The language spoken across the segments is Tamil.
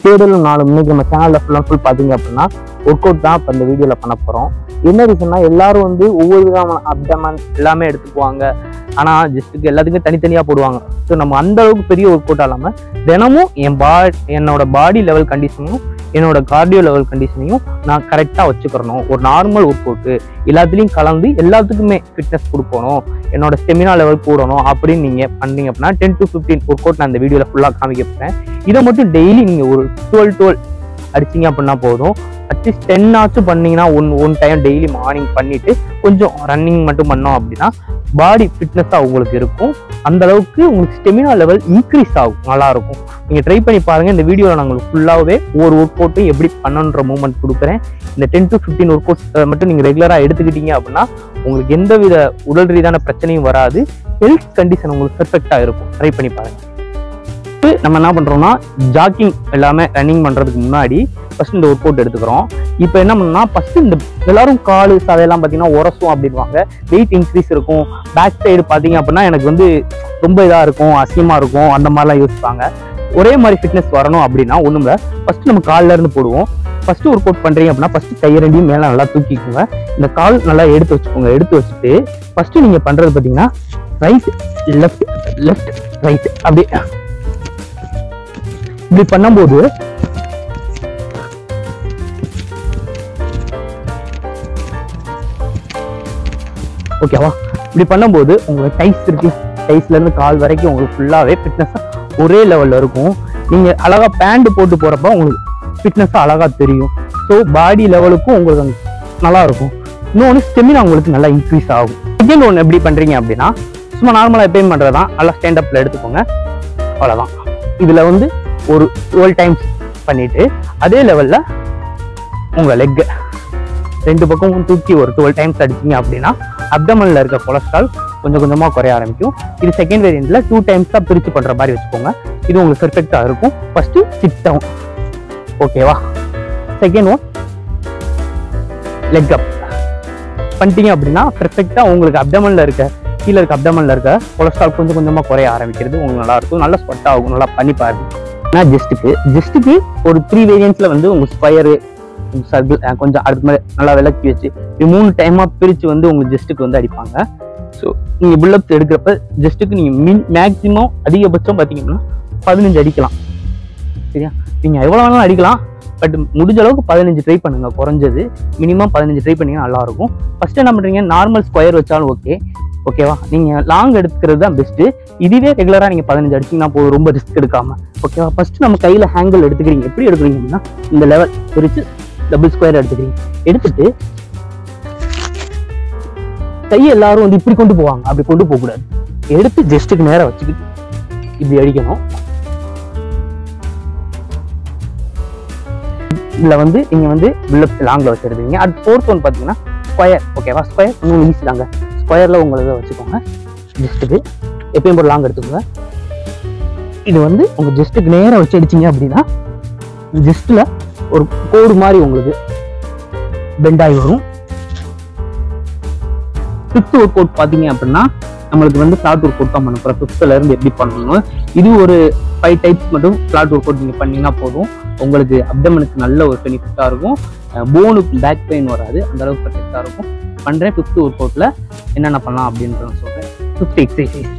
தேடலும் நாளும் இன்னைக்கு நம்ம சேனல்ல ஃபுல் அண்ட் ஃபுல் பார்த்தீங்க அப்படின்னா ஒர்க் அவுட் தான் இப்போ இந்த வீடியோவில் பண்ண போகிறோம் என்ன ரீசன்னா எல்லாரும் வந்து ஒவ்வொரு விதமான அப்டமன் எல்லாமே எடுத்துக்குவாங்க ஆனால் ஜஸ்ட்டுக்கு எல்லாத்துக்கும் தனித்தனியாக போடுவாங்க ஸோ நம்ம அந்த அளவுக்கு பெரிய ஒர்க் அவுட் இல்லாமல் தினமும் என் பா என்னோட பாடி லெவல் கண்டிஷனும் என்னோட கார்டியோ லெவல் கண்டிஷனையும் நான் கரெக்டாக வச்சுக்கிறணும் ஒரு நார்மல் ஒர்க் அவுட்டு எல்லாத்துலேயும் கலந்து எல்லாத்துக்குமே ஃபிட்னஸ் கொடுக்கணும் என்னோட ஸ்டெமினா லெவல் கூடணும் அப்படின்னு நீங்கள் பண்ணீங்க அப்படின்னா ten to fifteen workout நான் இந்த வீடியோவில் ஃபுல்லாக காமிக்க போகிறேன் இதை மட்டும் டெய்லி நீங்கள் ஒரு டுவெல் டுவெல் அடிச்சீங்க அப்படின்னா போதும் அட்லீஸ்ட் டென் ஆச்சும் பண்ணீங்கன்னா one one time daily morning பண்ணிட்டு கொஞ்சம் ரன்னிங் மட்டும் பண்ணோம் அப்படின்னா பாடி ஃபிட்னஸாக உங்களுக்கு இருக்கும் அந்த அளவுக்கு உங்களுக்கு ஸ்டெமினா லெவல் இன்க்ரீஸ் ஆகும் நல்லா இருக்கும் நீங்கள் ட்ரை பண்ணி பாருங்க இந்த வீடியோவில் நான் உங்களுக்கு ஃபுல்லாகவே ஒரு ஒர்க் அவுட்டும் எப்படி பண்ணணுன்ற மூமெண்ட் கொடுக்குறேன் இந்த ten to fifteen workouts மட்டும் நீங்கள் ரெகுலராக எடுத்துக்கிட்டீங்க அப்படின்னா உங்களுக்கு எந்தவித உடல் ரீதியான பிரச்சனையும் வராது ஹெல்த் கண்டிஷன் உங்களுக்கு பெர்ஃபெக்டாக இருக்கும் ட்ரை பண்ணி பாருங்க அடுத்து நம்ம என்ன பண்றோம்னா ஜாக்கிங் எல்லாமே ரன்னிங் பண்றதுக்கு முன்னாடி ஃபர்ஸ்ட் இந்த ஒர்க் அவுட் எடுத்துக்கிறோம் இப்போ என்ன பண்ணா ஃபர்ஸ்ட் இந்த எல்லாரும் காலு சதையெல்லாம் பார்த்தீங்கன்னா உரசும் அப்படின்வாங்க வெயிட் இன்க்ரீஸ் இருக்கும் பேக் சைடு பார்த்தீங்க அப்படின்னா எனக்கு வந்து ரொம்ப இதாக இருக்கும் அசியமா இருக்கும் அந்த மாதிரிலாம் யோசிப்பாங்க ஒரே மாதிரி ஃபிட்னஸ் வரணும் அப்படின்னா ஒன்றும் இல்லை ஃபர்ஸ்ட் நம்ம கால்ல இருந்து போடுவோம் ஃபர்ஸ்ட் ஒர்க் அவுட் பண்றீங்க அப்படின்னா ஃபர்ஸ்ட் கை ரெண்டையும் மேலே நல்லா தூக்கிக்கோங்க இந்த கால் நல்லா எடுத்து வச்சுக்கோங்க எடுத்து வச்சுட்டு ஃபர்ஸ்ட் நீங்க பண்றது பார்த்தீங்கன்னா ரைட் லெஃப்ட் லெஃப்ட் ரைட் அப்படி இப்படி பண்ணும்போது ஓகேவா இப்படி பண்ணும்போது உங்களுக்கு டைஸ் இருக்கு டைஸ்ல இருந்து கால் வரைக்கும் உங்களுக்கு ஃபுல்லாவே ஃபிட்னஸ் ஒரே லெவல்ல இருக்கும் நீங்க அழகா பேண்ட் போட்டு போறப்ப உங்களுக்கு ஃபிட்னஸ் அழகா தெரியும் ஸோ பாடி லெவலுக்கும் உங்களுக்கு அங்க நல்லா இருக்கும் இன்னொன்று ஸ்டெமினா உங்களுக்கு நல்லா இன்க்ரீஸ் ஆகும் செகண்ட் ஒன்று எப்படி பண்றீங்க அப்படின்னா சும்மா நார்மலாக எப்பயும் பண்றதுதான் நல்லா ஸ்டாண்ட் அப்ல எடுத்துக்கோங்க அவ்வளோதான் இதுல வந்து ஒரு டுவெல் டைம்ஸ் பண்ணிட்டு அதே லெவல்ல உங்க லெக் ரெண்டு பக்கமும் தூக்கி ஒரு டுவெல் டைம்ஸ் அடிச்சீங்க அப்படின்னா அப்டமன்ல இருக்க கொலஸ்ட்ரால் கொஞ்சம் கொஞ்சமா குறைய ஆரம்பிக்கும் இது செகண்ட் வேரியன்ட்ல டூ டைம்ஸ் தான் பிரிச்சு பண்ற மாதிரி வச்சுக்கோங்க இது உங்களுக்கு பெர்ஃபெக்டா இருக்கும் ஃபர்ஸ்ட் சிட் டவுன் ஓகேவா செகண்ட் ஒன் லெக் அப் பண்ணிட்டீங்க அப்படின்னா பெர்ஃபெக்டா உங்களுக்கு அப்டமன்ல இருக்க கீழே இருக்க அப்டமன்ல இருக்க கொலஸ்ட்ரால் கொஞ்சம் கொஞ்சமா குறைய ஆரம்பிக்கிறது உங்களுக்கு நல்லா இருக்கும் நல்லா ஸ்வெட் ஆகும் நல்லா பண்ணி பாருங்க நான் ஜஸ்ட்டுக்கு ஜஸ்ட்டுக்கு ஒரு த்ரீ வேரியன்ஸ்ல வந்து உங்க ஸ்கொயரு சர்க்கிள் கொஞ்சம் அடுத்த மாதிரி நல்லா விளக்கி வச்சு இது மூணு டைமா பிரிச்சு வந்து உங்க ஜஸ்ட்டுக்கு வந்து அடிப்பாங்க ஸோ நீங்க புல்லப்ஸ் எடுக்கிறப்ப ஜஸ்ட்டுக்கு நீங்க மின் மேக்ஸிமம் அதிகபட்சம் பார்த்தீங்கன்னா பதினஞ்சு அடிக்கலாம் சரியா நீங்க எவ்வளவு வேணாலும் அடிக்கலாம் பட் முடிஞ்ச அளவுக்கு பதினஞ்சு ட்ரை பண்ணுங்க குறைஞ்சது மினிமம் பதினஞ்சு ட்ரை பண்ணீங்கன்னா நல்லா இருக்கும் ஃபர்ஸ்ட் என்ன பண்றீங்க நார்மல் ஸ்கொயர் வச்சாலும் ஓகே ஓகேவா நீங்க லாங் எடுக்கிறது தான் பெஸ்ட் இதுவே ரெகுலரா நீங்க பதினஞ்சு அடிச்சீங்கன்னா போதும் ரொம்ப ரிஸ்க் எடுக்காம ஓகேவா ஃபர்ஸ்ட் நம்ம கையில ஹேங்கிள் எடுத்துக்கிறீங்க எப்படி எடுக்கிறீங்க அப்படின்னா இந்த லெவல் பிரிச்சு டபுள் ஸ்கொயர் எடுத்துக்கிறீங்க எடுத்துட்டு கையை எல்லாரும் வந்து இப்படி கொண்டு போவாங்க அப்படி கொண்டு போக கூடாது எடுத்து ஜஸ்ட்டுக்கு நேரா வச்சுக்கிட்டு இப்படி அடிக்கணும் இதுல வந்து நீங்க வந்து பில்லப்ஸ் லாங்ல வச்சிருந்தீங்க அடுத்து ஃபோர்த் ஒன் பாத்தீங்கன்னா ஸ்கொயர் ஓகேவா ஸ்கொயர் இன்னும் ஈஸி தாங்க ஸ்கொயர்ல உங்களுக்கு வச்சுக்கோங்க ஜஸ்ட்டுக்கு எப்பயும் போல லாங் எடுத்துக்கோங்க இது வந்து உங்க ஜஸ்ட்டுக்கு நேரா வச்சு அடிச்சீங்க அப்படின்னா ஜஸ்ட்ல ஒரு கோடு மாதிரி உங்களுக்கு பெண்ட் ஆகி வரும் ஃபிஃப்த் ஒர்க் அவுட் பார்த்தீங்க அப்படின்னா நம்மளுக்கு வந்து ஃபிளாட் ஒர்க் அவுட் தான் பண்ண போகிறோம் ஃபிஃப்த்தில் இருந்து எப்படி பண்ணணும் இது ஒரு ஃபைவ் டைப்ஸ் மட்டும் ஃபிளாட் ஒர்க் அவுட் நீங்கள் பண்ணீங்கன்னா போதும் உங்களுக்கு அப்டமனுக்கு நல்ல ஒரு பெனிஃபிட்டாக இருக்கும் போனுக்கு பேக் பெயின் வராது அந்த அளவுக்கு பெர்ஃபெக்டாக இருக்கும் பண்ணுறேன் ஃபிஃப்த் ஒர்க் அவுட்டில் என்னென்ன பண்ணலாம் அப்படின்றத சொல்கிறேன் ஃபிஃப்த் எக்ஸசைஸ்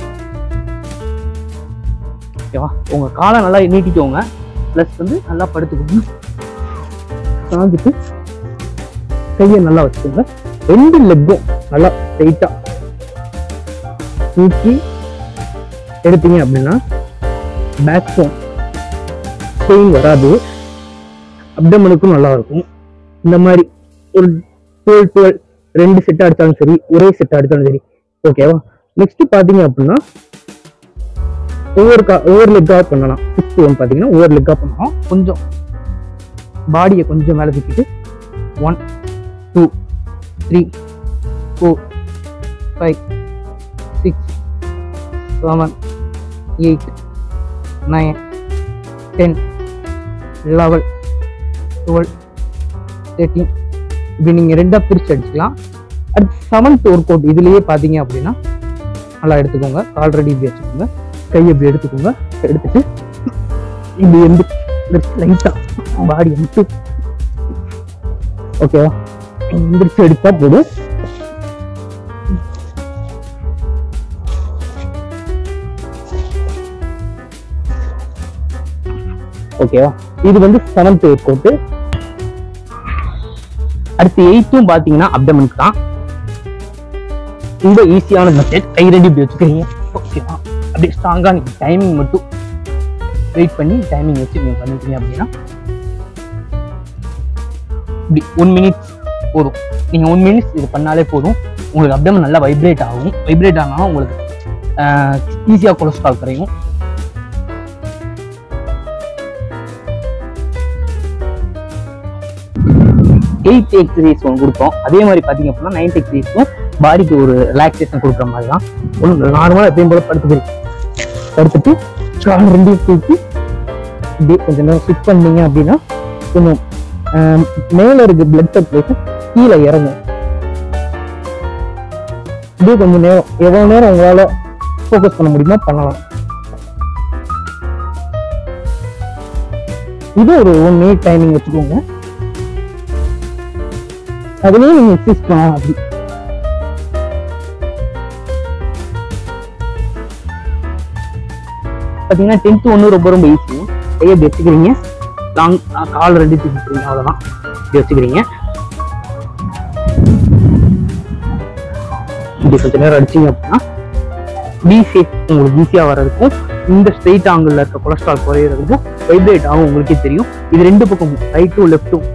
ஓகேவா உங்கள் காலை நல்லா நீட்டிக்கோங்க ப்ளஸ் வந்து நல்லா படுத்துக்கோங்க சாஞ்சிட்டு கையை நல்லா வச்சுக்கோங்க ரெண்டு லெக்கும் நல்லா ஸ்ட்ரைட்டா தூக்கி எடுத்தீங்க அப்படின்னா பேக் போன் பெயின் வராது அப்டமனுக்கும் நல்லா இருக்கும் இந்த மாதிரி ஒரு டுவெல் டுவெல் ரெண்டு செட் அடிச்சாலும் சரி ஒரே செட் அடிச்சாலும் சரி ஓகேவா நெக்ஸ்ட் பாத்தீங்க அப்படின்னா ஒவ்வொரு கா ஒவ்வொரு லெக்கா பண்ணலாம் சிக்ஸ்த் ஒன் பாத்தீங்கன்னா ஒவ்வொரு லெக்கா பண்ணலாம் கொஞ்சம் பாடியை கொஞ்சம் மேலே தூக்கிட்டு one two three four five six seven eight nine ten eleven twelve thirteen இப்படி நீங்கள் ரெண்டாக பிரித்து அடிச்சுக்கலாம் அடுத்து செவன்த் ஒர்க் அவுட் இதுலேயே பார்த்தீங்க அப்படின்னா நல்லா எடுத்துக்கோங்க ஆல்ரெடி இப்படி வச்சுக்கோங்க கையை இப்படி எடுத்துக்கோங்க எடுத்துட்டு இப்படி எந்த எந்திரிச்சு லைட்டா பாடி அமுத்து ஓகேவா எந்திரிச்சு எடுத்தா போதும் ஓகேவா இது வந்து செவன்த் ஒர்க் அவுட் அடுத்து எயித்தும் பாத்தீங்கன்னா அப்டமனுக்கு தான் ரொம்ப ஈஸியான மெத்தட் கை ரெடி இப்படி வச்சுக்கிறீங்க ஓகேவா அப்படியே ஸ்ட்ராங்கா நீங்க டைமிங் மட்டும் வெயிட் பண்ணி டைமிங் வச்சு நீங்க பண்ணிட்டீங்க அப்படின்னா இப்படி ஒன் மினிட்ஸ் போதும் நீங்க ஒன் மினிட்ஸ் இது பண்ணாலே போதும் உங்களுக்கு அப்டமன் நல்லா வைப்ரேட் ஆகும் வைப்ரேட் ஆனாலும் உங்களுக்கு ஈஸியாக கொலஸ்ட்ரால் குறையும் எயித் எக்ஸசைஸ் ஒன்று கொடுத்தோம் அதே மாதிரி பார்த்தீங்க அப்படின்னா நைன்த் எக்ஸசைஸும் பாடிக்கு ஒரு ரிலாக்ஸேஷன் கொடுக்குற மாதிரி தான் ஒன்று நார்மலாக எப்பயும் போல படுத்துக்கிறீங்க படுத்துட்டு கால் ரெண்டையும் தூக்கி இப்படியே கொஞ்சம் நேரம் ஸ்விட்ச் பண்ணீங்க அப்படின்னா கொஞ்சம் ஆஹ், மேல இருக்க பிளட் சர்க்குலேஷன் கீழே இறங்கும் இப்படியே கொஞ்சம் நேரம் எவ்வளவு நேரம் உங்களால ஃபோக்கஸ் பண்ண முடியுமோ பண்ணலாம் இது ஒரு ஒன் மினிட் டைமிங் வச்சுக்கோங்க அதுலயும் நீங்க எக்ஸசைஸ் பண்ணலாம் அப்படி பாத்தீங்கன்னா டென்த் ஒன்று ரொம்ப ரொம்ப ஈஸி கையை இப்படி வச்சுக்கிறீங்க லாங் கால் ரெண்டு தூக்கிக்கிறீங்க அவ்வளவுதான் இப்படி வச்சுக்கிறீங்க இப்படி கொஞ்ச நேரம் அடிச்சீங்க அப்படின்னா பி ஷேப் உங்களுக்கு ஈஸியாக வர்றதுக்கும் இந்த ஸ்ட்ரெயிட் ஆங்கிள் இருக்க கொலஸ்ட்ரால் குறையிறதுக்கும் வைப்ரேட் ஆகும் உங்களுக்கே தெரியும் இது ரெண்டு பக்கமும் ரைட்டும் லெஃப்ட்டும்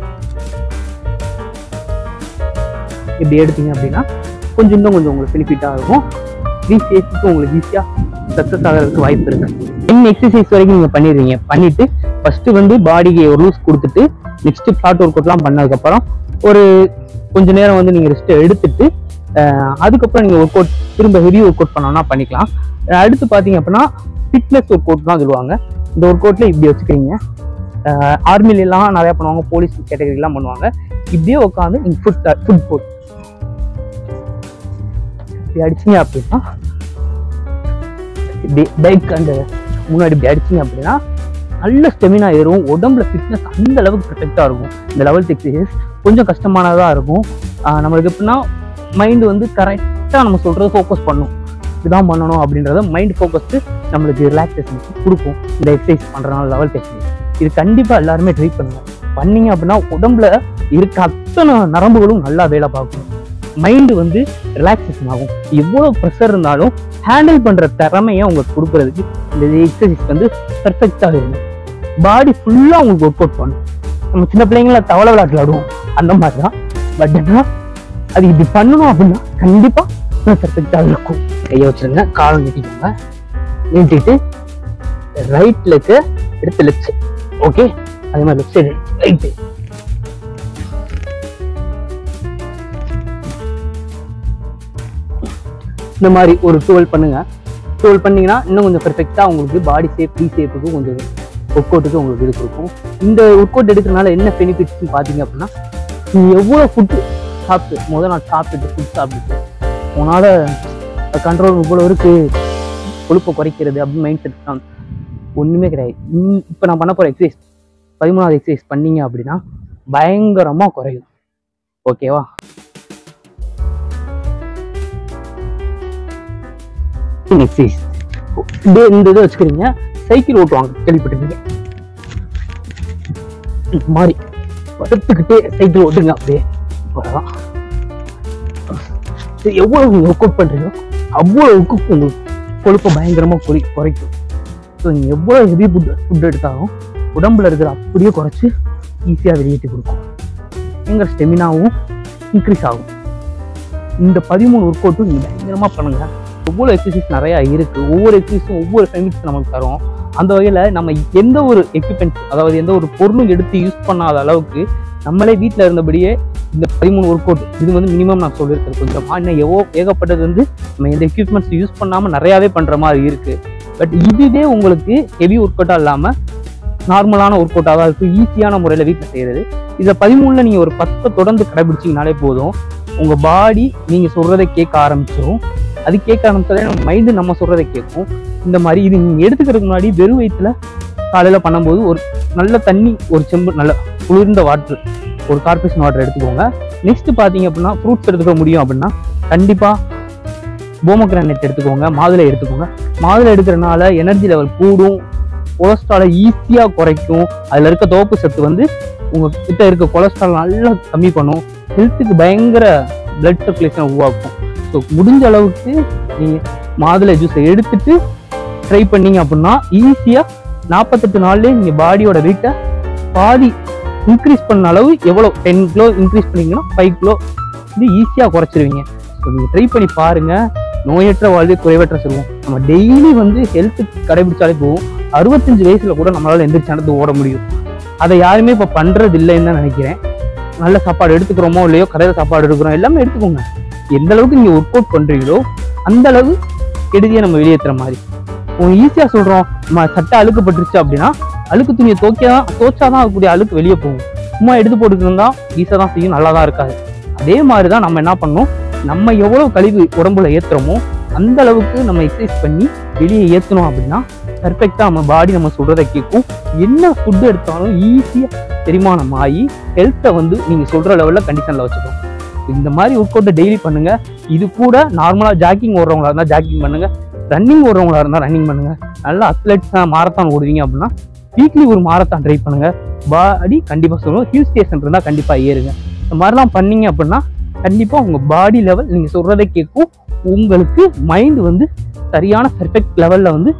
இப்படி எடுத்தீங்க அப்படின்னா கொஞ்சம் இன்னும் கொஞ்சம் உங்களுக்கு பெனிஃபிட்டாக இருக்கும் பி ஷேப்புக்கு உங்களுக்கு ஈஸியாக சக்ஸஸ் ஆகிறதுக்கு வாய்ப்பு இருக்கு என்ன எக்ஸசைஸ் வரைக்கும் நீங்கள் பண்ணிடுவீங்க பண்ணிட்டு ஃபர்ஸ்ட் வந்து பாடிக்கு ஒரு லூஸ் கொடுத்துட்டு நெக்ஸ்ட் ஃபிளாட் ஒர்க் அவுட்லாம் பண்ணதுக்கப்புறம் ஒரு கொஞ்ச நேரம் வந்து நீங்கள் ரெஸ்ட் எடுத்துட்டு அஹ், அதுக்கப்புறம் நீங்கள் ஒர்க் அவுட் திரும்ப ஹெவி ஒர்க் அவுட் பண்ணோம்னா பண்ணிக்கலாம் அஹ், அடுத்து பார்த்தீங்க அப்படின்னா ஃபிட்னஸ் ஒர்க் அவுட் தான் சொல்லுவாங்க இந்த ஒர்க் அவுட்ல இப்படி வச்சுக்கிறீங்க ஆர்மில எல்லாம் நிறைய பண்ணுவாங்க போலீஸ் கேட்டகரிலாம் பண்ணுவாங்க இப்படியே உட்காந்து நீங்கள் ஃபுட் ஃபுட் போட் இப்படி அடிச்சீங்க அப்படின்னா இப்படி பைக் அந்த முன்னாடி இப்படி அடிச்சீங்க அப்படின்னா நல்ல ஸ்டெமினா ஏறும் உடம்புல ஃபிட்னஸ் அந்த அளவுக்கு ப்ரொடெக்டாக இருக்கும் இந்த லெவல்த் எக்ஸசைஸ் கொஞ்சம் கஷ்டமானதாக இருக்கும் ஆஹ் நம்மளுக்கு எப்படின்னா மைண்டு வந்து கரெக்டாக நம்ம சொல்கிறது ஃபோக்கஸ் பண்ணும் இதுதான் பண்ணணும் அப்படின்றத மைண்ட் ஃபோக்கஸ்டு நம்மளுக்கு ரிலாக்ஸேஷன் கொடுக்கும் இந்த எக்ஸசைஸ் பண்ணுறனால லெவல்த் எக்ஸசைஸ் இது கண்டிப்பாக எல்லாருமே ட்ரை பண்ணுங்க பண்ணீங்க அப்படின்னா உடம்புல இருக்க அத்தனை நரம்புகளும் நல்லா வேலை பார்க்கும் மைண்டு வந்து ரிலாக்ஸேஷன் ஆகும் எவ்வளோ ப்ரெஷர் இருந்தாலும் ஹேண்டில் பண்ணுற திறமையை உங்களுக்கு கொடுக்கறதுக்கு இந்த எக்ஸசைஸ் வந்து பெர்ஃபெக்டாக இருக்கும் பாடி ஃபுல்லாக உங்களுக்கு ஒர்க் அவுட் பண்ணும் நம்ம சின்ன பிள்ளைங்கள தவளை விளையாட்டு விளையாடுவோம் அந்த மாதிரி தான் பட் என்ன அது இப்படி பண்ணணும் அப்படின்னா கண்டிப்பாக பெர்ஃபெக்டாக இருக்கும் கையை வச்சிருங்க காலம் நீட்டிக்கோங்க நீட்டிட்டு ரைட் லெக்கு எடுத்து லெஃப்ட் ஓகே அதே மாதிரி லெஃப்ட் சைடு ரைட்டு இந்த மாதிரி ஒரு டுவெல் பண்ணுங்க டுவெல் பண்ணீங்கன்னா இன்னும் கொஞ்சம் பெர்ஃபெக்டாக உங்களுக்கு பாடி ஷேப் பி ஷேப்புக்கு கொஞ்சம் ஒர்க் அவுட்டுக்கு உங்களுக்கு இது கொடுக்கும் இந்த ஒர்க் அவுட் எடுக்கிறனால என்ன பெனிஃபிட்ஸ்னு பார்த்தீங்க அப்படின்னா நீ எவ்வளோ ஃபுட்டு சாப்பிட்டு முதல் நாள் சாப்பிட்டுட்டு ஃபுட் சாப்பிட்டுட்டு உன்னால் கண்ட்ரோல் இவ்வளோ இருக்கு கொழுப்பை குறைக்கிறது அப்படின்னு மைண்ட் செட் தான் ஒன்றுமே கிடையாது இப்போ நான் பண்ண போகிற எக்ஸசைஸ் பதிமூணாவது எக்ஸசைஸ் பண்ணீங்க அப்படின்னா பயங்கரமாக குறையும் ஓகேவா எக்ஸசைஸ் இப்படியே இந்த இதை வச்சுக்கிறீங்க சைக்கிள் ஓட்டுவாங்க கேள்விப்பட்டிருக்கீங்க இந்த மாதிரி படுத்துக்கிட்டே சைக்கிள் ஓட்டுங்க அப்படியே அவ்வளவுதான் இது எவ்வளவு நீங்க ஒர்க் அவுட் பண்றீங்களோ அவ்வளவுக்கு உங்களுக்கு கொழுப்பை பயங்கரமா குறை குறைக்கும் ஸோ நீங்க எவ்வளவு ஹெவி ஃபுட் ஃபுட் எடுத்தாலும் உடம்புல இருக்கிற அப்படியே குறைச்சு ஈஸியா வெளியேற்றி கொடுக்கும் எங்க ஸ்டெமினாவும் இன்க்ரீஸ் ஆகும் இந்த பதிமூணு ஒர்க் அவுட்டும் நீங்க பயங்கரமா பண்ணுங்க ஒவ்வொரு எக்ஸசைஸ் நிறைய இருக்கு ஒவ்வொரு எக்ஸசைஸும் ஒவ்வொரு பெனிஃபிட்ஸ் நமக்கு தரும் அந்த வகையில நம்ம எந்த ஒரு எக்யூப்மெண்ட் அதாவது எந்த ஒரு பொருளும் எடுத்து யூஸ் பண்ணாத அளவுக்கு நம்மளே வீட்டில் இருந்தபடியே இந்த பதிமூணு ஒர்க் அவுட் இது வந்து மினிமம் நான் சொல்லியிருக்கேன் கொஞ்சம் இன்னும் எவ்வளோ ஏகப்பட்டது வந்து நம்ம எந்த எக்யூப்மெண்ட்ஸ் யூஸ் பண்ணாமல் நிறையாவே பண்ணுற மாதிரி இருக்கு பட் இதுவே உங்களுக்கு ஹெவி ஒர்க் அவுட்டாக இல்லாமல் நார்மலான ஒர்க் அவுட்டாக தான் இருக்கும் ஈஸியான முறையில் வீட்டில் செய்கிறது இதை பதிமூணுல நீங்கள் ஒரு பத்தை தொடர்ந்து கடைபிடிச்சிங்கனாலே போதும் உங்கள் பாடி நீங்கள் சொல்கிறத கேட்க ஆரம்பிச்சிடும் அது கேட்க ஆரம்பிச்சாலே நம்ம மைண்டு நம்ம சொல்றதை கேட்கும் இந்த மாதிரி இது நீங்கள் எடுத்துக்கிறதுக்கு முன்னாடி வெறும் வயிற்றுல காலையில் பண்ணும்போது ஒரு நல்ல தண்ணி ஒரு செம்பு நல்ல குளிர்ந்த வாட்டர் ஒரு கார்பரேஷன் வாட்டர் எடுத்துக்கோங்க நெக்ஸ்ட் பார்த்தீங்க அப்படின்னா ஃப்ரூட்ஸ் எடுத்துக்க முடியும் அப்படின்னா கண்டிப்பாக போமோகிரானேட் எடுத்துக்கோங்க மாதுளை எடுத்துக்கோங்க மாதுளை எடுக்கிறனால எனர்ஜி லெவல் கூடும் கொலஸ்ட்ராலை ஈஸியாக குறைக்கும் அதில் இருக்க தோப்பு சத்து வந்து உங்கள் கிட்ட இருக்க கொலஸ்ட்ரால் நல்லா கம்மி பண்ணும் ஹெல்த்துக்கு பயங்கர பிளட் சர்க்குலேஷன் உருவாக்கும் ஸோ முடிஞ்ச அளவுக்கு நீங்கள் மாதுளை ஜூஸை எடுத்துட்டு ட்ரை பண்ணீங்க அப்படின்னா ஈஸியாக நாற்பத்தெட்டு நாள்லேயே நீங்கள் பாடியோட வெயிட்டை பாதி இன்க்ரீஸ் பண்ண அளவு எவ்வளோ டென் கிலோ இன்க்ரீஸ் பண்ணீங்கன்னா ஃபைவ் கிலோ இது ஈஸியாக குறைச்சிருவீங்க ஸோ நீங்கள் ட்ரை பண்ணி பாருங்கள் நோயற்ற வாழ்வே குறைவற்ற செல்வம் நம்ம டெய்லி வந்து ஹெல்த்து கடைபிடிச்சாலே போகும் அறுபத்தஞ்சு வயசுல கூட நம்மளால எந்திரிச்சு நடந்து ஓட முடியும் அதை யாருமே இப்போ பண்றது இல்லைன்னு தான் நினைக்கிறேன் நல்ல சாப்பாடு எடுத்துக்கிறோமோ இல்லையோ கடையில் சாப்பாடு எடுக்கிறோம் எல்லாமே எடுத்துக்கோங்க எந்த அளவுக்கு நீங்க ஒர்க் அவுட் பண்றீங்களோ அந்த அளவு கெடுதியை நம்ம வெளியேற்றுற மாதிரி உங்களுக்கு ஈஸியா சொல்றோம் நம்ம சட்டை அழுக்கு பட்டுருச்சு அப்படின்னா அழுக்கு துணியை தோக்கியா தோச்சாதான் அதுக்குரிய அழுக்கு வெளியே போகும் சும்மா எடுத்து போட்டுக்கிருந்தா ஈஸியாக தான் செய்யும் நல்லா தான் இருக்காது அதே மாதிரி தான் நம்ம என்ன பண்ணணும் நம்ம எவ்வளவு கழிவு உடம்புல ஏத்துறோமோ அந்த அளவுக்கு நம்ம எக்ஸசைஸ் பண்ணி வெளியே ஏற்றணும் அப்படின்னா பர்ஃபெக்டாக நம்ம பாடி நம்ம சொல்றதை கேட்கும் என்ன ஃபுட் எடுத்தாலும் ஈஸியாக செரிமானம் ஆகி ஹெல்த்தை வந்து நீங்கள் சொல்கிற லெவலில் கண்டிஷனில் வச்சுக்கணும் இந்த மாதிரி ஒர்க் அவுட்டை டெய்லி பண்ணுங்க இது கூட நார்மலாக ஜாக்கிங் ஓடுறவங்களா இருந்தால் ஜாக்கிங் பண்ணுங்க ரன்னிங் ஓடுறவங்களா இருந்தால் ரன்னிங் பண்ணுங்க நல்ல அத்லெட்ஸாக மாரத்தான் ஓடுவீங்க அப்படின்னா வீக்லி ஒரு மாரத்தான் ட்ரை பண்ணுங்க பாடி கண்டிப்பாக சொல்லுவோம் ஹில் ஸ்டேஷன் இருந்தால் கண்டிப்பாக ஏறுங்க இந்த மாதிரிலாம் பண்ணீங்க அப்படின்னா கண்டிப்பாக உங்கள் பாடி லெவல் நீங்கள் சொல்கிறதை கேட்கும் உங்களுக்கு மைண்ட் வந்து சரியான பெர்ஃபெக்ட் லெவலில் வந்து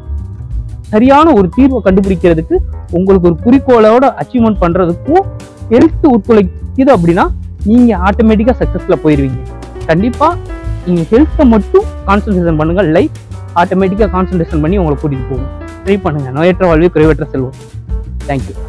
சரியான ஒரு தீர்வை கண்டுபிடிக்கிறதுக்கு உங்களுக்கு ஒரு குறிக்கோளோட அச்சீவ்மெண்ட் பண்றதுக்கும் ஹெல்த் ஒத்துழைக்குது அப்படின்னா நீங்க ஆட்டோமேட்டிக்கா சக்சஸ்ல போயிருவீங்க கண்டிப்பா நீங்க ஹெல்த்தை மட்டும் கான்சன்ட்ரேஷன் பண்ணுங்க லைஃப் ஆட்டோமேட்டிக்கா கான்சன்ட்ரேஷன் பண்ணி உங்களை கூட்டிட்டு போகும் ட்ரை பண்ணுங்க நோயற்ற வாழ்வே குறைவற்ற செல்வம் தேங்க்யூ